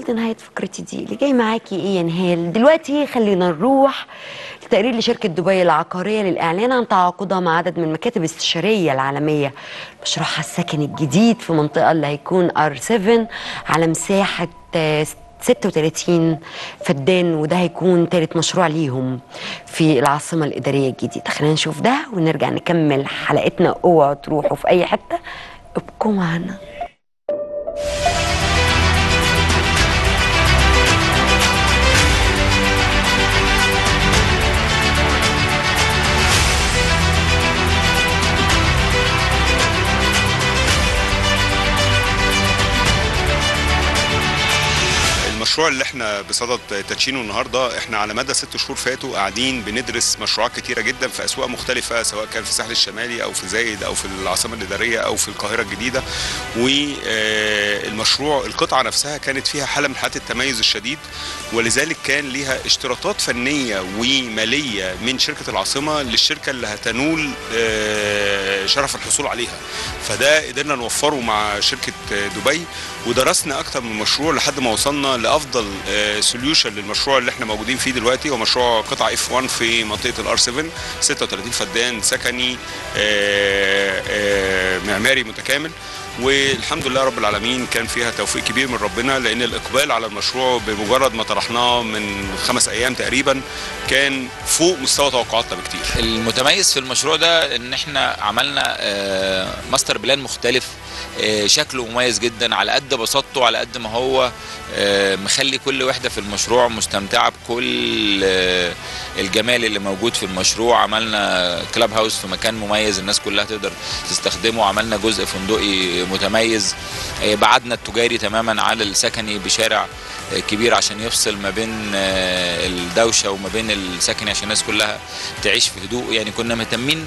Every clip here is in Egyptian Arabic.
ودي نهايه فقرتي دي اللي جاي معاكي ايه يا نهال دلوقتي خلينا نروح لتقرير لشركه دبي العقاريه للاعلان عن تعاقدها مع عدد من المكاتب الاستشاريه العالميه مشروعها السكني الجديد في منطقه اللي هيكون ار 7 على مساحه آه، 36 فدان وده هيكون تالت مشروع ليهم في العاصمة الإدارية الجديدة خلينا نشوف ده ونرجع نكمل حلقتنا اوعوا تروحوا في أي حتة ابقوا معنا المشروع اللي احنا بصدد تدشينه النهارده احنا على مدى ست شهور فاتوا قاعدين بندرس مشروعات كتيره جدا في اسواق مختلفه سواء كان في الساحل الشمالي او في زايد او في العاصمه الاداريه او في القاهره الجديده والمشروع القطعه نفسها كانت فيها حاله من حالات التميز الشديد ولذلك كان ليها اشتراطات فنيه وماليه من شركه العاصمه للشركه اللي هتنول آه، شرف الحصول عليها فده قدرنا نوفره مع شركه دبي ودرسنا اكتر من مشروع لحد ما وصلنا لافضل سوليوشن للمشروع اللي احنا موجودين فيه دلوقتي هو مشروع قطع اف 1 في منطقه الار 7 36 فدان سكني آه، آه، معماري متكامل والحمد لله رب العالمين كان فيها توفيق كبير من ربنا لان الاقبال على المشروع بمجرد ما طرحناه من خمس ايام تقريبا كان فوق مستوى توقعاتنا بكتير المتميز في المشروع ده ان احنا عملنا آه، ماستر بلان مختلف آه، شكله مميز جدا على قد بساطته على قد ما هو آه، مخلي كل وحده في المشروع مستمتعه بكل آه، الجمال اللي موجود في المشروع عملنا كلاب هاوس في مكان مميز الناس كلها تقدر تستخدمه عملنا جزء فندقي متميز آه، بعدنا التجاري تماما على السكني بشارع آه، كبير عشان يفصل ما بين آه، الدوشه وما بين السكني عشان الناس كلها تعيش في هدوء يعني كنا مهتمين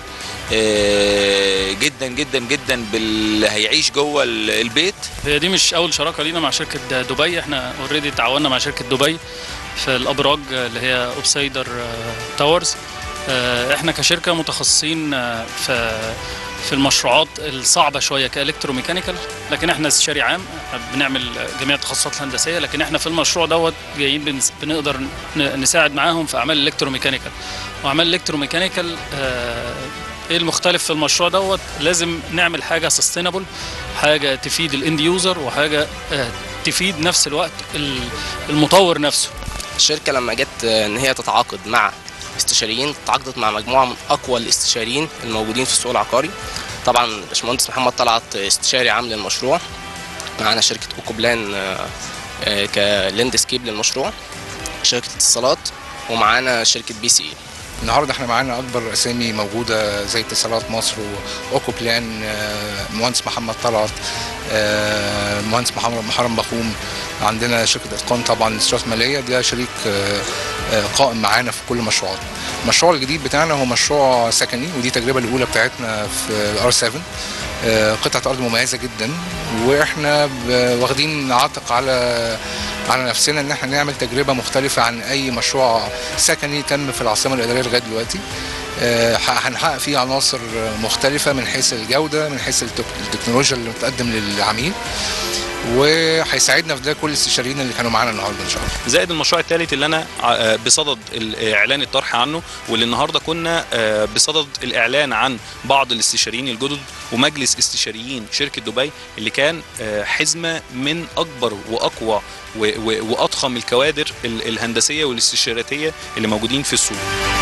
آه، جدا جدا جدا باللي هيعيش جوه ال- البيت هي دي مش اول شراكه لينا مع شركه دبي احنا اوريدي تعاوننا مع شركه دبي في الابراج اللي هي اوبسايدر تاورز احنا كشركه متخصصين آه، في في المشروعات الصعبه شويه كالكتروميكانيكال لكن احنا استشاري عام احنا بنعمل جميع التخصصات الهندسيه لكن احنا في المشروع دوت جايين بنس- بنقدر ن- نساعد معاهم في اعمال الالكتروميكانيكال واعمال الالكتروميكانيكال آه، ايه المختلف في المشروع دوت لازم نعمل حاجه سستينابل حاجه تفيد الاند يوزر وحاجه آه، تفيد نفس الوقت ال- المطور نفسه الشركه لما جت ان هي تتعاقد مع استشاريين تعاقدت مع مجموعه من اقوى الاستشاريين الموجودين في السوق العقاري طبعا باشمهندس محمد طلعت استشاري عام للمشروع معانا شركه اوكو بلان آه، آه، كلاندسكيب للمشروع شركه اتصالات ومعانا شركه بي سي النهارده احنا معانا اكبر اسامي موجوده زي اتصالات مصر واوكو بلان آه، المهندس محمد طلعت آه، المهندس محمد محرم بخوم عندنا شركه اتقان طبعا استشارات ماليه ده شريك آه، آه، قائم معانا في كل مشروعات المشروع الجديد بتاعنا هو مشروع سكني ودي التجربه الاولى بتاعتنا في الار 7 آه، قطعه ارض مميزه جدا واحنا ب- واخدين عاتق على على نفسنا ان احنا نعمل تجربه مختلفه عن اي مشروع سكني تم في العاصمه الاداريه لغايه دلوقتي آه، ح- هنحقق فيه عناصر مختلفه من حيث الجوده من حيث التك- التكنولوجيا اللي بتقدم للعميل وهيساعدنا في ده كل الاستشاريين اللي كانوا معانا النهارده ان شاء الله زائد المشروع الثالث اللي انا آه، بصدد ال- اعلان الطرح عنه واللي النهارده كنا آه، بصدد الاعلان عن بعض الاستشاريين الجدد ومجلس استشاريين شركه دبي اللي كان آه، حزمه من اكبر واقوى و- و- واضخم الكوادر ال- الهندسيه والاستشاراتيه اللي موجودين في السوق